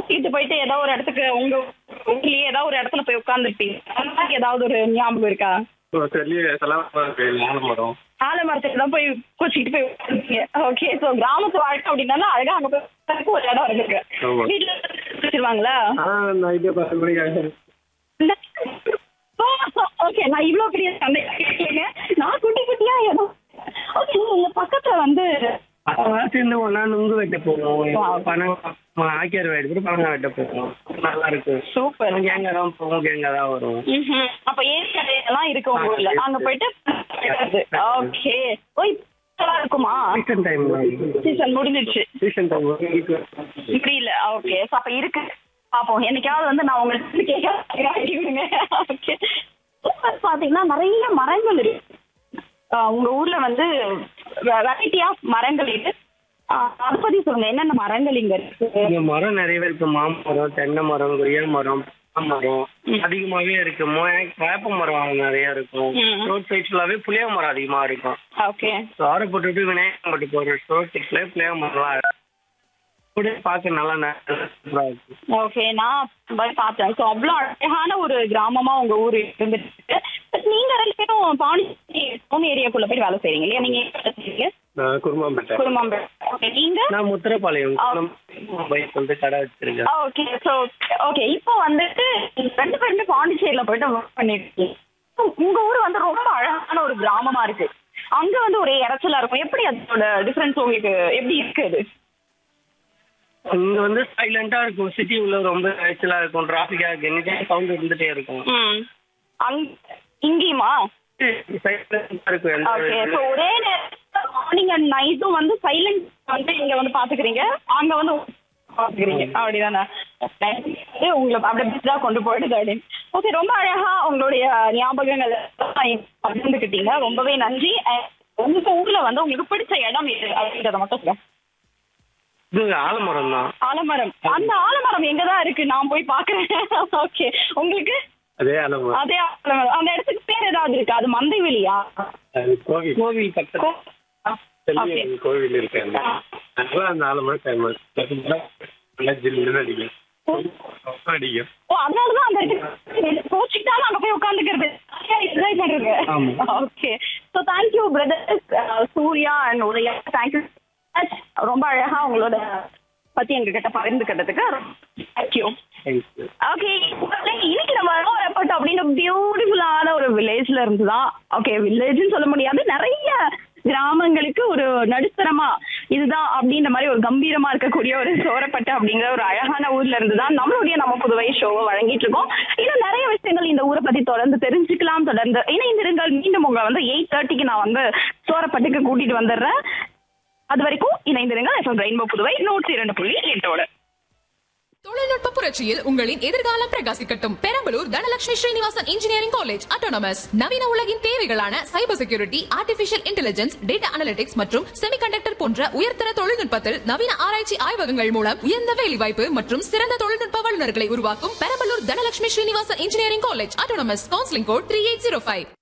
தூக்கிட்டு போயிட்டு ஏதோ ஒரு இடத்துக்கு உங்க ஊர்லயே ஏதோ ஒரு இடத்துல போய் உட்காந்துருப்பீங்க அந்த மாதிரி ஏதாவது ஒரு ஞாபகம் இருக்கா தெரியல இதெல்லாம் மரம் ஆலமரத்துக்கு தான் போய் கூச்சிட்டு போய் உட்காந்துருப்பீங்க ஓகே ஸோ கிராமத்து வாழ்க்கை அப்படின்னா அழகா அங்க போய் உட்கார்றதுக்கு ஒரு இடம் இருக்கு ஆமா. வீட்டுல வச்சிருவாங்களா ஆ நைட்டு பத்து மணிக்கு ஓகே நான் இவ்ளோ பெரிய சண்டை கேட்கலங்க நான் குட்டி குட்டியா ஏதோ ஓகே உங்க பக்கத்துல வந்து சேர்ந்து ஒன்னா நுங்கு வெட்ட போவோம் Wow. பணம் ஆக்கியார் எடுத்துட்டு பணம் வெட்ட போவோம் நல்லா இருக்கு சூப்பர் கேங்க தான் போவோம் கேங்க தான் வரும் ம்ஹும். அப்ப ஏரி கடையெல்லாம் இருக்கு உங்க ஊர்ல அங்க போயிட்டு ஓகே ஓய் நல்லா இருக்குமா சீசன் டைம் சீசன் முடிஞ்சிருச்சு சீசன் டைம் இருக்கு புரியல ஓகே அப்ப இருக்கு பாப்போம் என்னைக்காவது வந்து நான் உங்களுக்கு கேட்க ஐடி விடுங்க ஓகே பாத்தீங்கன்னா நிறைய மரங்கள் இருக்கு ஆஹ் உங்க ஊர்ல வந்து வெரைட்டி ஆஃப் மரங்கள் இருக்கு ஆஹ் அதை பத்தி சொல்லுங்க என்னென்ன மரங்கள் இங்க இருக்கு இங்க மரம் நிறையவே இருக்கு மாமரம் தென்னை மரம் கொய்யா மரம் பனை மரம் அதிகமாவே இருக்கு மோ- வேப்ப மரம் நிறைய இருக்கும் ம். ரோட் சைட் ஃபுல்லாவே புளிய மரம் அதிகமா இருக்கும் ஓகே சோரை போட்டுட்டு விநாயகர் மட்டும் போற ரோட் சைட்ல புளிய மரம்லாம் இருக்கு. கூட பார்க்க நல்லா சூப்பரா இருக்கு ஓகே நான் போய் பார்த்தேன் ஸோ அவ்வளோ அழகான ஒரு கிராமமா உங்க ஊர் இருந்துட்டு But நீங்க ரெண்டு பேரும் பாண்டிச்சேரி டவுன் ஏரியாக்குள்ள போய் வேலை செய்றீங்க இல்லையா நீங்க எங்க வேலை செய்றீங்க குருமாம்பேட்டை குருமாம்பேட் ஓகே நீங்க நான் முத்திரப்பாளையம் ஆ. பைக் வந்து கடை வச்சிருக்கேன் ஓகே ஸோ ஓகே இப்போ வந்துட்டு ரெண்டு பேருமே பாண்டிச்சேரியில போயிட்டு ஒர்க் பண்ணிருக்கீங்க So, உங்க ஊர் வந்து ரொம்ப அழகான ஒரு கிராமமா இருக்கு அங்க வந்து ஒரே இறைச்சலா இருக்கும் எப்படி அதோட டிஃபரன்ஸ் உங்களுக்கு எப்படி இருக்கு அது இங்க வந்து சைலண்டா இருக்கும் சிட்டி உள்ள ரொம்ப இறைச்சலா இருக்கும் டிராபிக்கா இருக்கு எனி டைம் சவுண்ட் இருந்துட்டே இருக்கும் ம் அங் இங்கேயுமா சைலண்டா இருக்கும் எந்த ஓகே ஒரு ஸோ ஒரே நேரத்தில் மார்னிங் அண்ட் நைட்டும் வந்து சைலண்ட் வந்து இங்க வந்து பாத்துக்கிறீங்க அங்க வந்து பாத்துக்கிறீங்க அப்படிதானே Okay. உங்களை அப்படியே பிஸா கொண்டு போயிடுது அப்படின்னு ஓகே ரொம்ப அழகா உங்களுடைய ஞாபகங்கள் எல்லாம் பகிர்ந்துக்கிட்டீங்க ரொம்பவே நன்றி And உங்க ஊர்ல வந்து உங்களுக்கு பிடிச்ச இடம் எது அப்படின்றத மட்டும் சொல்லுங்க இது ஆலமரம் தான் ஆலமரம் அந்த ஆலமரம் எங்கதான் இருக்கு நான் போய் பாக்குறேன் ஓகே உங்களுக்கு அதே ஆலமரம் அதே ஆலமரம் அந்த இடத்துக்கு பேர் ஏதாவது இருக்கு அது மந்தைவெளியா கோவில் கோவில் பக்கத்துல கோ- ஓகே தெளிய கோவில் இருக்கு அங்க. அதனால அந்த ஆலமரம் ஃபேமஸ் நல்லா ஜில்லுன்னு அடிக்கும் ரொம்ப அடிக்கும் ஓ அதனாலதான் அந்த இடத்துக்கு கோச்சிக்கிட்டாலும் அங்க போய் உட்காந்துக்கிறது என்ஜாய் பண்றது ஆமா. Okay so thank you brothers Surya and Udaya thank you ரொம்ப அழகா உங்களோட பத்தி எங்க கிட்ட பகிர்ந்துக்கிறதுக்கு தேங்க்யூ தேங்க்யூ ஓகே இன்னைக்கு நம்ம ரெப்போர்ட் அப்படின்னு பியூட்டிஃபுல்லான ஒரு வில்லேஜ்ல இருந்து தான் ஓகே வில்லேஜ்னு சொல்ல முடியாது நிறைய கிராமங்களுக்கு ஒரு நடுத்தரமா இதுதான் அப்படின்ற மாதிரி ஒரு கம்பீரமா இருக்கக்கூடிய ஒரு சோரப்பட்டு அப்படிங்கிற ஒரு அழகான ஊர்ல இருந்து தான் நம்மளுடைய நம்ம புதுவை ஷோவை வழங்கிட்டு இருக்கோம் இன்னும் நிறைய விஷயங்கள் இந்த ஊரை பத்தி தொடர்ந்து தெரிஞ்சுக்கலாம் தொடர்ந்து இணைந்திருங்கள் மீண்டும் உங்களை வந்து எயிட் தேர்ட்டிக்கு நான் வந்து சோரப்பட்டுக்கு கூட்டிட்டு வந்துடுறேன் அது வரைக்கும் இணைந்திருங்கள் எஃப்எம் ரெயின்போ புதுவை நூற்றி இரண்டு புள்ளி எட்டோட தொழில்நுட்ப புரட்சியில் உங்களின் எதிர்காலம் பிரகாசிக்கட்டும் Perambalur Dhanalakshmi Srinivasan engineering college autonomous நவீன உலகின் தேவைகளான cyber security artificial intelligence data analytics மற்றும் செமிகண்டக்டர் போன்ற உயர்தர தொழில்நுட்பத்தில் நவீன ஆராய்ச்சி ஆய்வகங்கள் மூலம் உயர்ந்த வேலைவாய்ப்பு மற்றும் சிறந்த தொழில்நுட்ப வல்லுநர்களை உருவாக்கும் Perambalur Dhanalakshmi Srinivasan engineering college autonomous counselling code three eight zero five